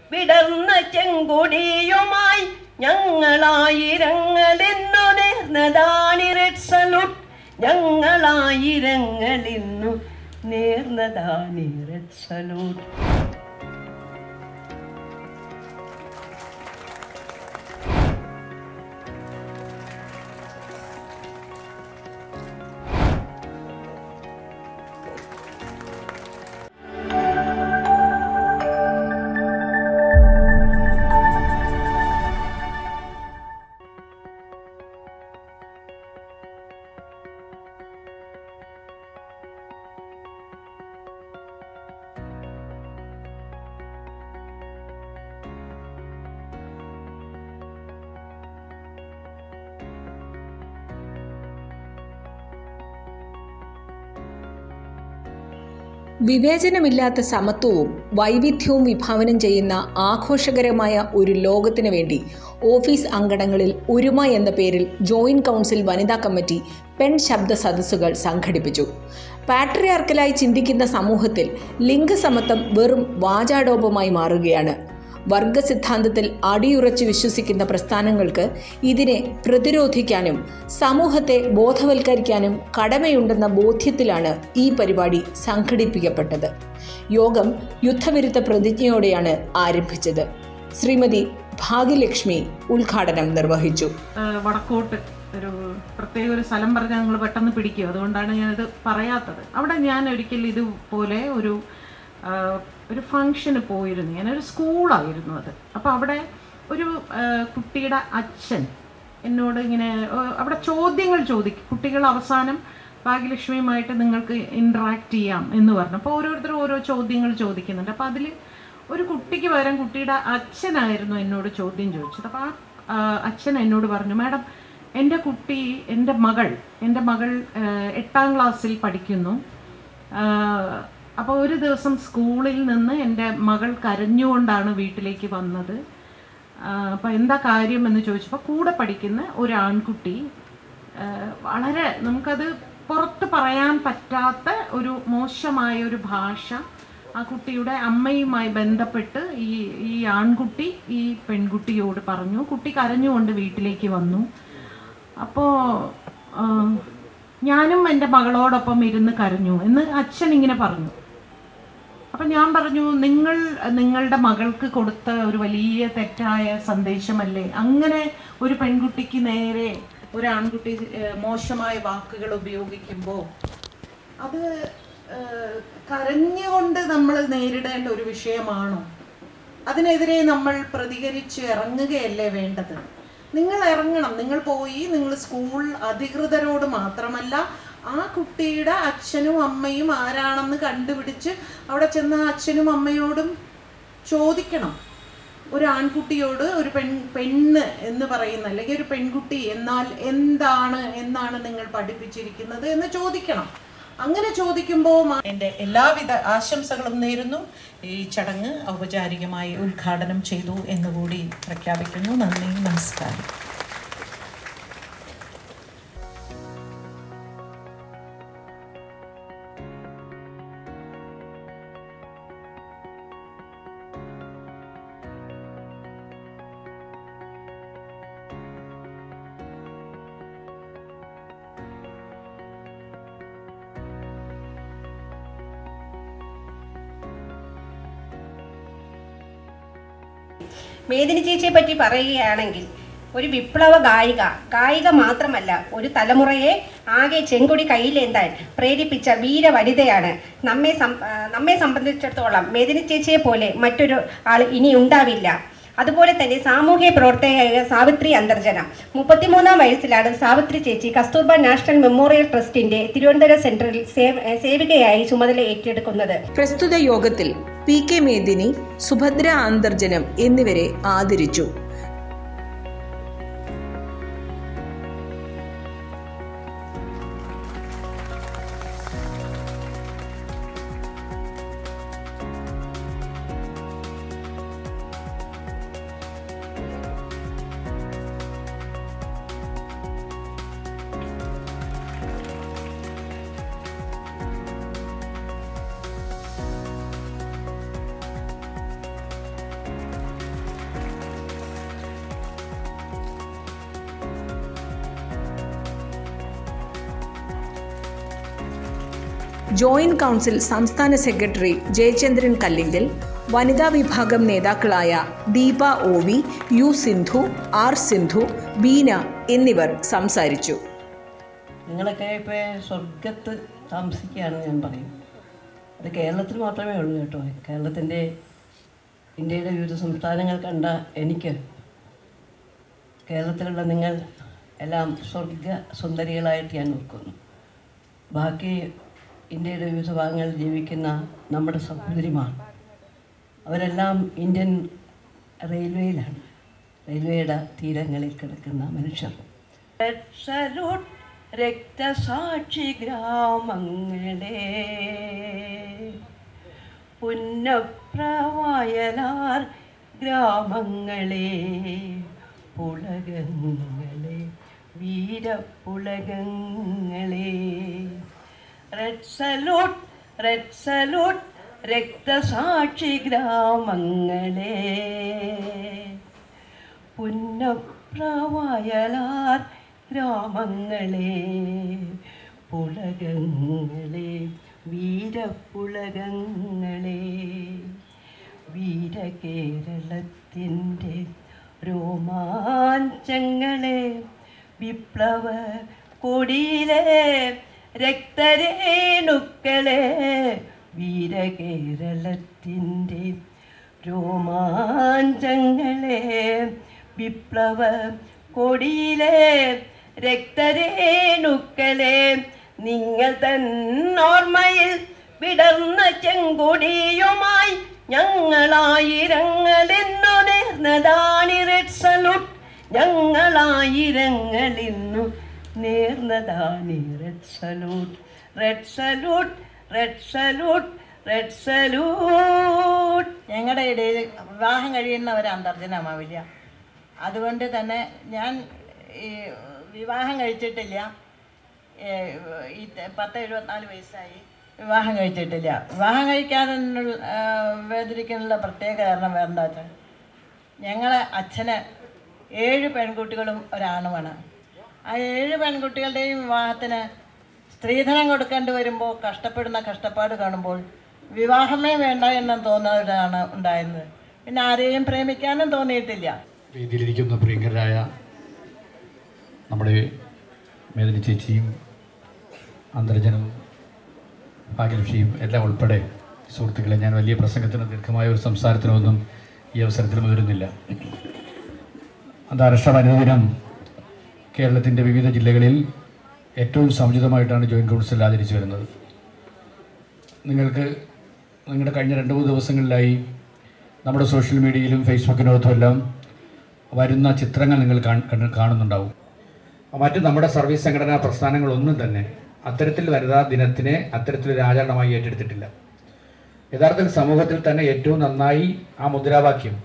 വിടർന്ന ചെങ്കൊടിയുമായി ഞങ്ങളായിരങ്ങളിന്നു നേർന്നതാണി റെഡ് സല്യൂട്ട് ഞങ്ങളായിരങ്ങളിന്നു നേർന്നതാണി റെഡ് സല്യൂട്ട് വിവേചനമില്ലാത്ത സമത്വവും വൈവിധ്യവും വിഭാവനം ചെയ്യുന്ന ആഘോഷകരമായ ഒരു ലോകത്തിനു വേണ്ടി ഓഫീസ് അങ്കണങ്ങളിൽ ഒരുമ എന്ന പേരിൽ ജോയിന്റ് കൗൺസിൽ വനിതാ കമ്മിറ്റി പെൺ ശബ്ദ സദസ്സുകൾ സംഘടിപ്പിച്ചു പാട്രിയാർക്കലായി ചിന്തിക്കുന്ന സമൂഹത്തിൽ ലിംഗസമത്വം വെറും വാചാടോപമായി മാറുകയാണ് വർഗ സിദ്ധാന്തത്തിൽ അടിയുറച്ച് വിശ്വസിക്കുന്ന പ്രസ്ഥാനങ്ങൾക്ക് ഇതിനെ പ്രതിരോധിക്കാനും സമൂഹത്തെ ബോധവൽക്കരിക്കാനും കടമയുണ്ടെന്ന ബോധ്യത്തിലാണ് ഈ പരിപാടി സംഘടിപ്പിക്കപ്പെട്ടത് യോഗം യുദ്ധവിരുദ്ധ പ്രതിജ്ഞയോടെയാണ് ആരംഭിച്ചത് ശ്രീമതി ഭാഗ്യലക്ഷ്മി ഉദ്ഘാടനം നിർവഹിച്ചു ഏഹ് വടക്കോട്ട് ഒരു പ്രത്യേക ഒരു സ്ഥലം പറഞ്ഞാൽ നിങ്ങൾ പെട്ടെന്ന് പിടിക്കും അതുകൊണ്ടാണ് ഞാനത് പറയാത്തത് അവിടെ ഞാൻ ഒരിക്കൽ ഇതുപോലെ ഒരു ആഹ് ഒരു ഫങ്ഷന് പോയിരുന്നു ഞാനൊരു സ്കൂളായിരുന്നു അത് അപ്പോൾ അവിടെ ഒരു ആഹ് കുട്ടിയുടെ അച്ഛൻ എന്നോട് ഇങ്ങനെ ഏഹ് അവിടെ ചോദ്യങ്ങൾ ചോദിക്കും കുട്ടികൾ അവസാനം ഭാഗ്യലക്ഷ്മിയുമായിട്ട് നിങ്ങൾക്ക് ഇൻട്രാക്ട് ചെയ്യാം എന്ന് പറഞ്ഞു അപ്പോൾ ഓരോരുത്തരും ഓരോ ചോദ്യങ്ങൾ ചോദിക്കുന്നുണ്ട് അപ്പോൾ അതിൽ ഒരു കുട്ടിക്ക് പകരം കുട്ടിയുടെ അച്ഛനായിരുന്നു എന്നോട് ചോദ്യം ചോദിച്ചത് അപ്പോൾ ആ ആ, അച്ഛൻ എന്നോട് പറഞ്ഞു മാഡം എൻ്റെ കുട്ടി എൻ്റെ മകൾ എൻ്റെ മകൾ ആ, എട്ടാം ക്ലാസ്സിൽ പഠിക്കുന്നു അപ്പോൾ ഒരു ദിവസം സ്കൂളിൽ നിന്ന് എൻ്റെ മകൾ കരഞ്ഞുകൊണ്ടാണ് വീട്ടിലേക്ക് വന്നത് അപ്പോൾ എന്താ കാര്യം എന്ന് ചോദിച്ചപ്പോൾ കൂടെ പഠിക്കുന്ന ഒരു ആൺകുട്ടി ആ, വളരെ നമുക്കത് പുറത്ത് പറയാൻ പറ്റാത്ത ഒരു മോശമായ ഒരു ഭാഷ ആ കുട്ടിയുടെ അമ്മയുമായി ബന്ധപ്പെട്ട് ഈ ഈ ആൺകുട്ടി ഈ പെൺകുട്ടിയോട് പറഞ്ഞു കുട്ടി കരഞ്ഞുകൊണ്ട് വീട്ടിലേക്ക് വന്നു അപ്പോൾ ഞാനും എൻ്റെ മകളോടൊപ്പം ഇരുന്ന് കരഞ്ഞു എന്ന് അച്ഛൻ ഇങ്ങനെ പറഞ്ഞു അപ്പം ഞാൻ പറഞ്ഞു നിങ്ങൾ നിങ്ങളുടെ മകൾക്ക് കൊടുത്ത ഒരു വലിയ തെറ്റായ സന്ദേശമല്ലേ അങ്ങനെ ഒരു പെൺകുട്ടിക്ക് നേരെ ഒരു ആൺകുട്ടി ഏഹ്, മോശമായ വാക്കുകൾ ഉപയോഗിക്കുമ്പോൾ അത് ഏഹ്, കരഞ്ഞുകൊണ്ട് നമ്മൾ നേരിടേണ്ട ഒരു വിഷയമാണോ അതിനെതിരെ നമ്മൾ പ്രതികരിച്ച് ഇറങ്ങുകയല്ലേ വേണ്ടത് നിങ്ങൾ ഇറങ്ങണം നിങ്ങൾ പോയി നിങ്ങൾ സ്കൂൾ അധികൃതരോട് മാത്രമല്ല ആ കുട്ടിയുടെ അച്ഛനും അമ്മയും ആരാണെന്ന് കണ്ടുപിടിച്ച് അവിടെ ചെന്ന അച്ഛനും അമ്മയോടും ചോദിക്കണം ഒരു ആൺകുട്ടിയോട് ഒരു പെൺ പെണ്ണ് എന്ന് പറയുന്ന അല്ലെങ്കിൽ ഒരു പെൺകുട്ടി എന്നാൽ എന്താണ് എന്നാണ് നിങ്ങൾ പഠിപ്പിച്ചിരിക്കുന്നത് എന്ന് ചോദിക്കണം അങ്ങനെ ചോദിക്കുമ്പോൾ എൻ്റെ എല്ലാവിധ ആശംസകളും നേരുന്നു ഈ ചടങ്ങ് ഔപചാരികമായി ഉദ്ഘാടനം ചെയ്തു എന്നുകൂടി പ്രഖ്യാപിക്കുന്നു നന്ദി നമസ്കാരം മേദിനി ചേച്ചിയെ പറ്റി പറയുകയാണെങ്കിൽ ഒരു വിപ്ലവ ഗായിക ഗായിക മാത്രമല്ല ഒരു തലമുറയെ ആകെ ചെങ്കൊടി കയ്യിലേന്താൻ പ്രേരിപ്പിച്ച വീരവനിതയാണ് നമ്മെ സം- ആ, നമ്മെ സംബന്ധിച്ചിടത്തോളം മേദിനി ചേച്ചിയെ പോലെ മറ്റൊരു ആൾ ഇനി ഉണ്ടാവില്ല അതുപോലെ തന്നെ സാമൂഹ്യ പ്രവർത്തകയായ സാവിത്രി അന്തർജന മുപ്പത്തിമൂന്നാം വയസ്സിലാണ് സാവിത്രി ചേച്ചി കസ്തൂർബ നാഷണൽ മെമ്മോറിയൽ ട്രസ്റ്റിന്റെ തിരുവനന്തപുരം സെന്ററിൽ സേവ- സേവികയായി ചുമതല ഏറ്റെടുക്കുന്നത് പ്രസ്തുത യോഗത്തിൽ പി കെ മേദിനി സുഭദ്ര അന്തർജനം എന്നിവരെ ആദരിച്ചു ജോയിന്റ് കൗൺസിൽ സംസ്ഥാന സെക്രട്ടറി ജയചന്ദ്രൻ കല്ലിങ്കൽ വനിതാ വിഭാഗം നേതാക്കളായ Deepa O V U Sindhu R Sindhu Beena എന്നിവർ സംസാരിച്ചു നിങ്ങളൊക്കെ ഇപ്പോൾ സ്വർഗത്ത് താമസിക്കുകയാണെന്ന് ഞാൻ പറയും അത് കേരളത്തിൽ മാത്രമേ ഉള്ളൂ കേട്ടോ കേരളത്തിൻ്റെ ഇന്ത്യയുടെ വിവിധ സംസ്ഥാനങ്ങൾ കണ്ട എനിക്ക് കേരളത്തിലുള്ള നിങ്ങൾ എല്ലാം സ്വർഗ സുന്ദരികളായിട്ട് ഞാൻ ഓർക്കുന്നു ബാക്കി ഇന്ത്യയുടെ വിവിധ ഭാഗങ്ങളിൽ ജീവിക്കുന്ന നമ്മുടെ സഹോദരിമാർ അവരെല്ലാം ഇന്ത്യൻ റെയിൽവേയിലാണ് റെയിൽവേയുടെ തീരങ്ങളിൽ കിടക്കുന്ന മനുഷ്യർ സല്യൂട്ട് രക്തസാക്ഷി ഗ്രാമങ്ങളെ പുന്നപ്രവയലാർ ഗ്രാമങ്ങളെ പുളകങ്ങളെ വീരപ്പുളകങ്ങളെ റെഡ് സല്യൂട്ട് റെഡ് സല്യൂട്ട് രക്തസാക്ഷി ഗ്രാമങ്ങളെ പുന്നപ്രവയലാർ ഗ്രാമങ്ങളെ പുളകങ്ങളെ വീരപ്പുളകങ്ങളെ വീരകേരളത്തിൻ്റെ രോമാഞ്ചങ്ങളെ വിപ്ലവ കൊടിയിലെ രക്തരേണുക്കളെ വീരകേരളത്തിൻ്റെ രോമാഞ്ചങ്ങളെ വിപ്ലവ കൊടിയിലെ രക്തരേണുക്കളെ നിങ്ങൾ തന്നോർമ്മയിൽ വിടർന്ന ചെങ്കൊടിയുമായി ഞങ്ങളായിരങ്ങളിന്നു നേർന്നതാണി റെഡ് സല്യൂട്ട് ഞങ്ങളായിരങ്ങളിന്നു നേർന്നതാണി red salute red salute red salute red salute ഞങ്ങളുടെ ഇടയിൽ വിവാഹം കഴിയുന്ന ഒരു അന്തർജനമാവില്ല അതുകൊണ്ട് തന്നെ ഞാൻ ഈ വിവാഹം കഴിച്ചിട്ടില്ല ഏ, ഈ ത- പത്ത് എഴുപത്തിനാല് വയസ്സായി വിവാഹം കഴിച്ചിട്ടില്ല വിവാഹം കഴിക്കാതെ വേദനിക്കാനുള്ള പ്രത്യേക കാരണം വേറെന്താ വെച്ചാൽ ഞങ്ങളെ അച്ഛന് ഏഴ് പെൺകുട്ടികളും ഒരാണുമാണ് ആ ഏഴ് പെൺകുട്ടികളുടെയും വിവാഹത്തിന് സ്ത്രീധനം കൊടുക്കേണ്ടി വരുമ്പോൾ കഷ്ടപ്പെടുന്ന കഷ്ടപ്പാട് കാണുമ്പോൾ വിവാഹമേ വേണ്ട എന്ന് തോന്നുന്നവരാണ് ഉണ്ടായിരുന്നത് പിന്നെ ആരെയും പ്രേമിക്കാനും തോന്നിയിട്ടില്ല വേദിയിലിരിക്കുന്ന പ്രിയങ്കരായ നമ്മുടെ മേദിനി ചേച്ചിയും അന്തർജനവും ഭാഗ്യലക്ഷ്മിയും എല്ലാം ഉൾപ്പെടെ സുഹൃത്തുക്കളെ ഞാൻ വലിയ പ്രസംഗത്തിനോ ദീർഘമായ ഒരു സംസാരത്തിനൊന്നും ഈ അവസരത്തിൽ മുതിരുന്നില്ല അന്താരാഷ്ട്ര വനിതാ ദിനം കേരളത്തിൻ്റെ വിവിധ ജില്ലകളിൽ ഏറ്റവും സമുചിതമായിട്ടാണ് ജോയിൻറ്റ് കൗൺസിൽ ആചരിച്ചു വരുന്നത് നിങ്ങൾക്ക് നിങ്ങളുടെ കഴിഞ്ഞ രണ്ട് മൂന്ന് ദിവസങ്ങളിലായി നമ്മുടെ സോഷ്യൽ മീഡിയയിലും ഫേസ്ബുക്കിനകത്തുമെല്ലാം വരുന്ന ചിത്രങ്ങൾ നിങ്ങൾ കാണ്- കണ്ട് കാണുന്നുണ്ടാവും മറ്റ് നമ്മുടെ സർവീസ് സംഘടനാ പ്രസ്ഥാനങ്ങളൊന്നും തന്നെ അത്തരത്തിൽ വനിതാ ദിനത്തിനെ അത്തരത്തിലൊരു ആചരണമായി ഏറ്റെടുത്തിട്ടില്ല യഥാർത്ഥത്തിൽ സമൂഹത്തിൽ തന്നെ ഏറ്റവും നന്നായി ആ മുദ്രാവാക്യം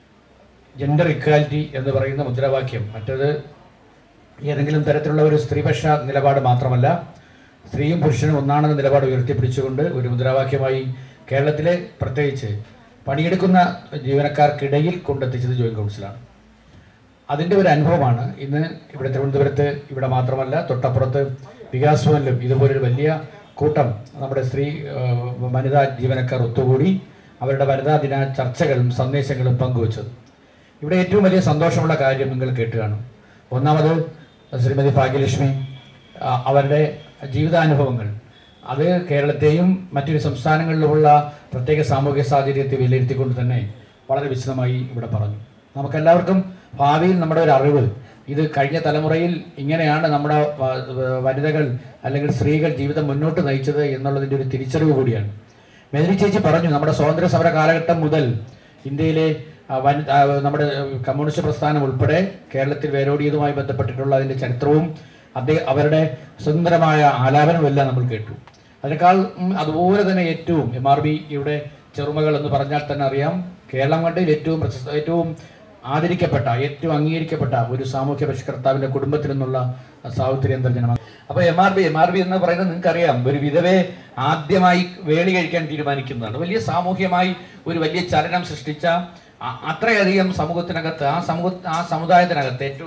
ജെൻഡർ ഇക്വാലിറ്റി എന്ന് പറയുന്ന മുദ്രാവാക്യം മറ്റത് ഏതെങ്കിലും തരത്തിലുള്ള ഒരു സ്ത്രീപക്ഷ നിലപാട് മാത്രമല്ല സ്ത്രീയും പുരുഷനും ഒന്നാണെന്ന നിലപാട് ഉയർത്തിപ്പിടിച്ചുകൊണ്ട് ഒരു മുദ്രാവാക്യമായി കേരളത്തിലെ പ്രത്യേകിച്ച് പണിയെടുക്കുന്ന ജീവനക്കാർക്കിടയിൽ കൊണ്ടെത്തിച്ചത് ജോയിന്റ് കൗൺസിലാണ് അതിൻ്റെ ഒരു അനുഭവമാണ് ഇന്ന് ഇവിടെ തിരുവനന്തപുരത്ത് ഇവിടെ മാത്രമല്ല തൊട്ടപ്പുറത്ത് വികാസ് ഭവനിലും ഇതുപോലൊരു വലിയ കൂട്ടം നമ്മുടെ സ്ത്രീ ആ, വനിതാ ജീവനക്കാർ ഒത്തുകൂടി അവരുടെ വനിതാ ദിന ചർച്ചകളും സന്ദേശങ്ങളും പങ്കുവച്ചത് ഇവിടെ ഏറ്റവും വലിയ സന്തോഷമുള്ള കാര്യം നിങ്ങൾ കേട്ട് കാണും ഒന്നാമത് ശ്രീമതി ഭാഗ്യലക്ഷ്മി ആ, അവരുടെ ജീവിതാനുഭവങ്ങൾ അത് കേരളത്തെയും മറ്റൊരു സംസ്ഥാനങ്ങളിലുമുള്ള പ്രത്യേക സാമൂഹിക സാഹചര്യത്തെ വിലയിരുത്തിക്കൊണ്ട് തന്നെ വളരെ വിശദമായി ഇവിടെ പറഞ്ഞു നമുക്കെല്ലാവർക്കും ഭാവിയിൽ നമ്മുടെ ഒരു അറിവ് ഇത് കഴിഞ്ഞ തലമുറയിൽ ഇങ്ങനെയാണ് നമ്മുടെ വ- വ- വനിതകൾ അല്ലെങ്കിൽ സ്ത്രീകൾ ജീവിതം മുന്നോട്ട് നയിച്ചത് എന്നുള്ളതിൻ്റെ ഒരു തിരിച്ചറിവ് കൂടിയാണ് മേദിനി ചേച്ചി പറഞ്ഞു നമ്മുടെ സ്വാതന്ത്ര്യ സമര കാലഘട്ടം മുതൽ ഇന്ത്യയിലെ ആ, വനി ആ, നമ്മുടെ കമ്മ്യൂണിസ്റ്റ് പ്രസ്ഥാനം ഉൾപ്പെടെ കേരളത്തിൽ വേരോടിയതുമായി ബന്ധപ്പെട്ടിട്ടുള്ള അതിൻ്റെ ചരിത്രവും അദ്ദേഹം അവരുടെ സുന്ദരമായ ആലാപനവുമെല്ലാം നമ്മൾ കേട്ടു അതിനേക്കാൾ ഉം, അതുപോലെ തന്നെ ഏറ്റവും എം ആർ ബി ഇവിടെ ചെറുമകൾ എന്ന് പറഞ്ഞാൽ തന്നെ അറിയാം കേരളം കണ്ടതിൽ ഏറ്റവും പ്രശസ്ത ഏറ്റവും ആദരിക്കപ്പെട്ട ഏറ്റവും അംഗീകരിക്കപ്പെട്ട ഒരു സാമൂഹ്യ പരിഷ്കർത്താവിന്റെ കുടുംബത്തിൽ നിന്നുള്ള സാവിത്രി അന്തർജനമാണ് അപ്പോൾ M R B M R B എന്ന് പറയുന്നത് നിങ്ങൾക്കറിയാം ഒരു വിധവയെ ആദ്യമായി വേളി കഴിക്കാൻ തീരുമാനിക്കുന്നതാണ് വലിയ സാമൂഹ്യമായി ഒരു വലിയ ചലനം സൃഷ്ടിച്ച അ- അത്രയധികം സമൂഹത്തിനകത്ത് ആ സമൂഹ ആ സമുദായത്തിനകത്ത് ഏറ്റവും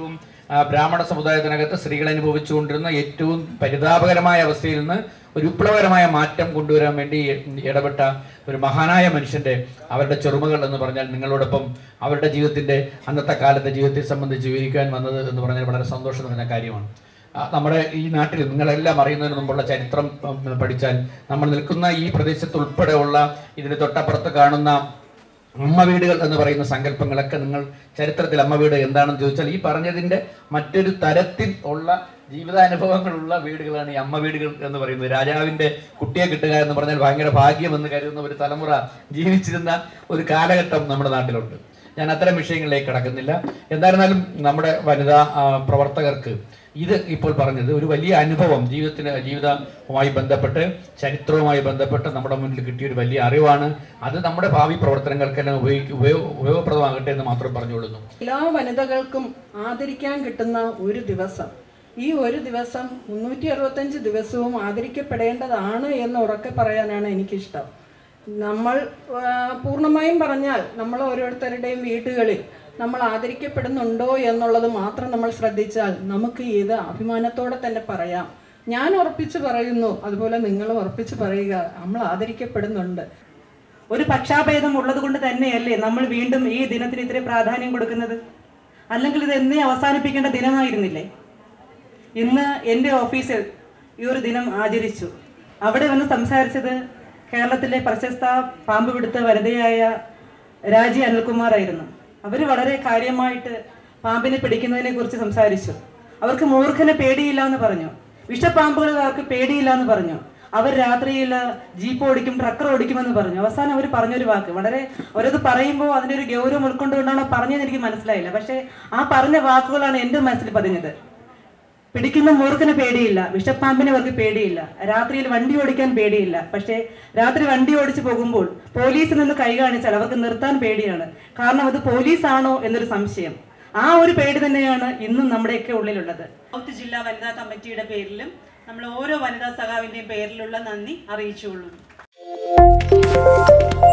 ആ, ബ്രാഹ്മണ സമുദായത്തിനകത്ത് സ്ത്രീകൾ അനുഭവിച്ചുകൊണ്ടിരുന്ന ഏറ്റവും പരിതാപകരമായ അവസ്ഥയിൽ നിന്ന് ഒരു വിപ്ലവകരമായ മാറ്റം കൊണ്ടുവരാൻ വേണ്ടി ഇടപെട്ട ഒരു മഹാനായ മനുഷ്യന്റെ അവരുടെ ചെറുമകൾ എന്ന് പറഞ്ഞാൽ നിങ്ങളോടൊപ്പം അവരുടെ ജീവിതത്തിന്റെ അന്നത്തെ കാലത്തെ ജീവിതത്തെ സംബന്ധിച്ച് വിവരിക്കാൻ വന്നത് എന്ന് പറഞ്ഞാൽ വളരെ സന്തോഷം നിറഞ്ഞ കാര്യമാണ് ആ, നമ്മുടെ ഈ നാട്ടിൽ നിങ്ങളെല്ലാം അറിയുന്നതിന് മുമ്പുള്ള ചരിത്രം ഉം, പഠിച്ചാൽ നമ്മൾ നിൽക്കുന്ന ഈ പ്രദേശത്ത് ഉൾപ്പെടെയുള്ള ഇതിന് തൊട്ടപ്പുറത്ത് കാണുന്ന അമ്മ വീടുകൾ എന്ന് പറയുന്ന സങ്കല്പങ്ങളൊക്കെ നിങ്ങൾ ചരിത്രത്തിൽ അമ്മ വീട് എന്താണെന്ന് ചോദിച്ചാൽ ഈ പറഞ്ഞതിൻ്റെ മറ്റൊരു തരത്തിൽ ഉള്ള ജീവിതാനുഭവങ്ങളുള്ള വീടുകളാണ് ഈ അമ്മ വീടുകൾ എന്ന് പറയുന്നത് രാജാവിൻ്റെ കുട്ടിയെ കിട്ടുക എന്ന് പറഞ്ഞാൽ ഭയങ്കര ഭാഗ്യമെന്ന് കരുതുന്ന ഒരു തലമുറ ജീവിച്ചിരുന്ന ഒരു കാലഘട്ടം നമ്മുടെ നാട്ടിലുണ്ട് ഞാൻ അത്തരം വിഷയങ്ങളിലേക്ക് കടക്കുന്നില്ല എന്തായിരുന്നാലും നമ്മുടെ വനിതാ ആ, പ്രവർത്തകർക്ക് ഇത് ഇപ്പോൾ പറഞ്ഞത് ഒരു വലിയ അനുഭവം ജീവിതത്തിന് ജീവിതവുമായി ബന്ധപ്പെട്ട് ചരിത്രവുമായി ബന്ധപ്പെട്ട് നമ്മുടെ മുന്നിൽ കിട്ടിയ ഒരു വലിയ അറിവാണ് അത് നമ്മുടെ ഭാവി പ്രവർത്തനങ്ങൾക്കെല്ലാം ഉപയോഗിക്കും ഉപയോഗ ഉപയോഗപ്രദമാകട്ടെ എന്ന് മാത്രം പറഞ്ഞുകൊള്ളുന്നു എല്ലാ വനിതകൾക്കും ആദരിക്കാൻ കിട്ടുന്ന ഒരു ദിവസം ഈ ഒരു ദിവസം മുന്നൂറ്റി അറുപത്തഞ്ച് ദിവസവും ആദരിക്കപ്പെടേണ്ടതാണ് എന്ന് ഉറക്കെ പറയാനാണ് എനിക്കിഷ്ടം നമ്മൾ ആ, പൂർണ്ണമായും പറഞ്ഞാൽ നമ്മൾ ഓരോരുത്തരുടെയും വീടുകളിൽ നമ്മൾ ആദരിക്കപ്പെടുന്നുണ്ടോ എന്നുള്ളത് മാത്രം നമ്മൾ ശ്രദ്ധിച്ചാൽ നമുക്ക് ഇത് അഭിമാനത്തോടെ തന്നെ പറയാം ഞാൻ ഉറപ്പിച്ച് പറയുന്നു അതുപോലെ നിങ്ങൾ ഉറപ്പിച്ച് പറയുക നമ്മൾ ആദരിക്കപ്പെടുന്നുണ്ട് ഒരു പക്ഷാഭേദം ഉള്ളത് കൊണ്ട് തന്നെയല്ലേ നമ്മൾ വീണ്ടും ഈ ദിനത്തിന് ഇത്രയും പ്രാധാന്യം കൊടുക്കുന്നത് അല്ലെങ്കിൽ ഇത് എന്നേ അവസാനിപ്പിക്കേണ്ട ദിനമായിരുന്നില്ലേ ഇന്ന് എൻ്റെ ഓഫീസിൽ ഈ ഒരു ദിനം ആചരിച്ചു അവിടെ വന്ന് സംസാരിച്ചത് കേരളത്തിലെ പ്രശസ്ത പാമ്പ് പിടുത്ത വനിതയായ രാജി അനിൽകുമാറായിരുന്നു അവർ വളരെ കാര്യമായിട്ട് പാമ്പിനെ പിടിക്കുന്നതിനെ കുറിച്ച് സംസാരിച്ചു അവർക്ക് മൂർഖനെ പേടിയില്ല എന്ന് പറഞ്ഞു വിഷപ്പാമ്പുകൾ അവർക്ക് പേടിയില്ല എന്ന് പറഞ്ഞു അവർ രാത്രിയിൽ ജീപ്പ് ഓടിക്കും ട്രക്കർ ഓടിക്കുമെന്ന് പറഞ്ഞു അവസാനം അവർ പറഞ്ഞൊരു വാക്ക് വളരെ അവരത് പറയുമ്പോൾ അതിൻ്റെ ഒരു ഗൗരവം ഉൾക്കൊണ്ടുകൊണ്ടാണോ പറഞ്ഞതെന്ന് എനിക്ക് മനസ്സിലായില്ല പക്ഷേ ആ പറഞ്ഞ വാക്കുകളാണ് എൻ്റെ മനസ്സിൽ പതിഞ്ഞത് പിടിക്കുന്ന മൂർഖന് പേടിയില്ല വിഷപ്പാമ്പിനെ അവർക്ക് പേടിയില്ല രാത്രിയിൽ വണ്ടി ഓടിക്കാൻ പേടിയില്ല പക്ഷേ രാത്രി വണ്ടി ഓടിച്ചു പോകുമ്പോൾ പോലീസിൽ നിന്ന് കൈ കാണിച്ചാൽ അവർക്ക് നിർത്താൻ പേടിയാണ് കാരണം അത് പോലീസാണോ എന്നൊരു സംശയം ആ ഒരു പേടി തന്നെയാണ് ഇന്നും നമ്മുടെയൊക്കെ ഉള്ളിലുള്ളത് സൗത്ത് ജില്ലാ വനിതാ കമ്മിറ്റിയുടെ പേരിലും നമ്മൾ ഓരോ വനിതാ സഖാവിന്റെയും പേരിലുള്ള നന്ദി അറിയിച്ചുകൊള്ളുന്നു